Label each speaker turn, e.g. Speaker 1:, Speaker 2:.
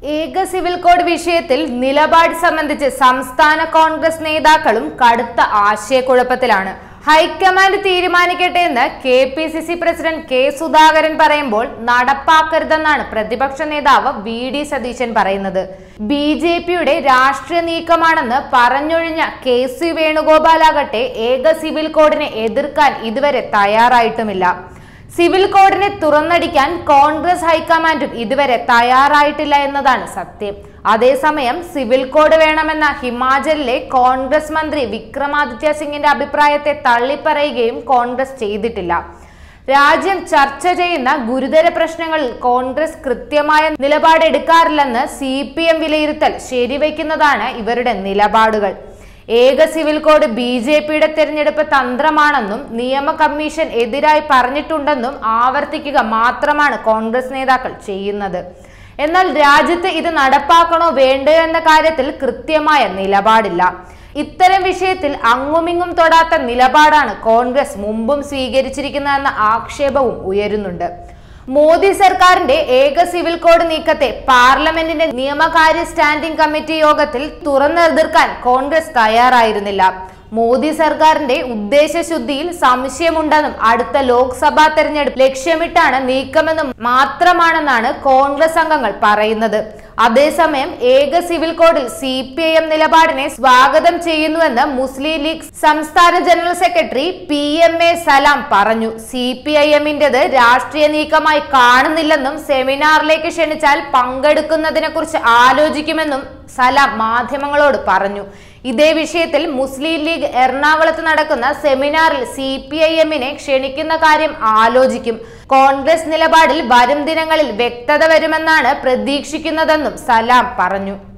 Speaker 1: ഏക civil code വിഷയത്തിൽ നിലപാട് സംബന്ധിച്ച് സംസ്ഥാന കോൺഗ്രസ് നേതാക്കളും കടുത്ത ആശയക്കുഴപ്പത്തിലാണ് ഹൈക്കമാൻഡ് തീരുമാനിക്കട്ടെ എന്ന് K P C C president K Sudhakaran പറയുമ്പോൾ നടപ്പാക്കരുതെന്നാണ് പ്രതിപക്ഷ നേതാവ് വി ഡി സതീശൻ പറയുന്നത് ബി ജെ പിയുടെ രാഷ്ട്രീയ നീക്കമാണെന്ന് പറഞ്ഞൊഴിഞ്ഞ കെ സി വേണുഗോപാലാകട്ടെ ഏക സിവിൽ കോഡിനെ എതിർക്കാൻ ഇതുവരെ തയ്യാറായിട്ടുമില്ല സിവിൽ കോഡിനെ തുറന്നടിക്കാൻ കോൺഗ്രസ് ഹൈക്കമാൻഡും ഇതുവരെ തയ്യാറായിട്ടില്ല എന്നതാണ് സത്യം അതേസമയം സിവിൽ കോഡ് വേണമെന്ന ഹിമാചലിലെ കോൺഗ്രസ് മന്ത്രി വിക്രമാദിത്യ സിംഗിന്റെ അഭിപ്രായത്തെ തള്ളിപ്പറയുകയും കോൺഗ്രസ് ചെയ്തിട്ടില്ല രാജ്യം ചർച്ച ചെയ്യുന്ന ഗുരുതര പ്രശ്നങ്ങളിൽ കോൺഗ്രസ് കൃത്യമായ നിലപാടെടുക്കാറില്ലെന്ന് സി പി എം വിലയിരുത്തൽ ശരിവയ്ക്കുന്നതാണ് ഇവരുടെ നിലപാടുകൾ ഏക സിവിൽ കോഡ് ബി ജെ പിയുടെ തെരഞ്ഞെടുപ്പ് തന്ത്രമാണെന്നും നിയമ കമ്മീഷൻ എതിരായി പറഞ്ഞിട്ടുണ്ടെന്നും ആവർത്തിക്കുക മാത്രമാണ് കോൺഗ്രസ് നേതാക്കൾ ചെയ്യുന്നത് എന്നാൽ രാജ്യത്ത് ഇത് നടപ്പാക്കണോ വേണ്ടയോ എന്ന കാര്യത്തിൽ കൃത്യമായ നിലപാടില്ല ഇത്തരം വിഷയത്തിൽ അങ്ങുമിങ്ങും തൊടാത്ത നിലപാടാണ് കോൺഗ്രസ് മുമ്പും സ്വീകരിച്ചിരിക്കുന്നതെന്ന ആക്ഷേപവും ഉയരുന്നുണ്ട് മോദി സർക്കാരിന്റെ ഏക സിവിൽ കോഡ് നീക്കത്തെ പാർലമെന്റിന്റെ നിയമകാര്യ സ്റ്റാൻഡിംഗ് കമ്മിറ്റി യോഗത്തിൽ തുറന്നെതിർക്കാൻ കോൺഗ്രസ് തയ്യാറായിരുന്നില്ല മോദി സർക്കാരിന്റെ ഉദ്ദേശശുദ്ധിയിൽ സംശയമുണ്ടെന്നും അടുത്ത ലോക്സഭാ തെരഞ്ഞെടുപ്പ് ലക്ഷ്യമിട്ടാണ് നീക്കമെന്നും മാത്രമാണെന്നാണ് കോൺഗ്രസ് അംഗങ്ങൾ പറയുന്നത് അതേസമയം ഏക സിവിൽ കോഡിൽ സി പി ഐ എം നിലപാടിനെ സ്വാഗതം ചെയ്യുന്നുവെന്ന് മുസ്ലിം ലീഗ് സംസ്ഥാന general secretary P M A Salam പറഞ്ഞു സി പി ഐ എമ്മിന്റേത് രാഷ്ട്രീയ നീക്കമായി കാണുന്നില്ലെന്നും സെമിനാറിലേക്ക് ക്ഷണിച്ചാൽ പങ്കെടുക്കുന്നതിനെ കുറിച്ച് ആലോചിക്കുമെന്നും സലാം മാധ്യമങ്ങളോട് പറഞ്ഞു ഇതേ വിഷയത്തിൽ മുസ്ലിം ലീഗ് എറണാകുളത്ത് നടക്കുന്ന സെമിനാറിൽ സി പി ഐ എമ്മിനെ ക്ഷണിക്കുന്ന കാര്യം ആലോചിക്കും കോൺഗ്രസ് നിലപാടിൽ വരും ദിനങ്ങളിൽ വ്യക്തത വരുമെന്നാണ് പ്രതീക്ഷിക്കുന്നതെന്നും സലാം പറഞ്ഞു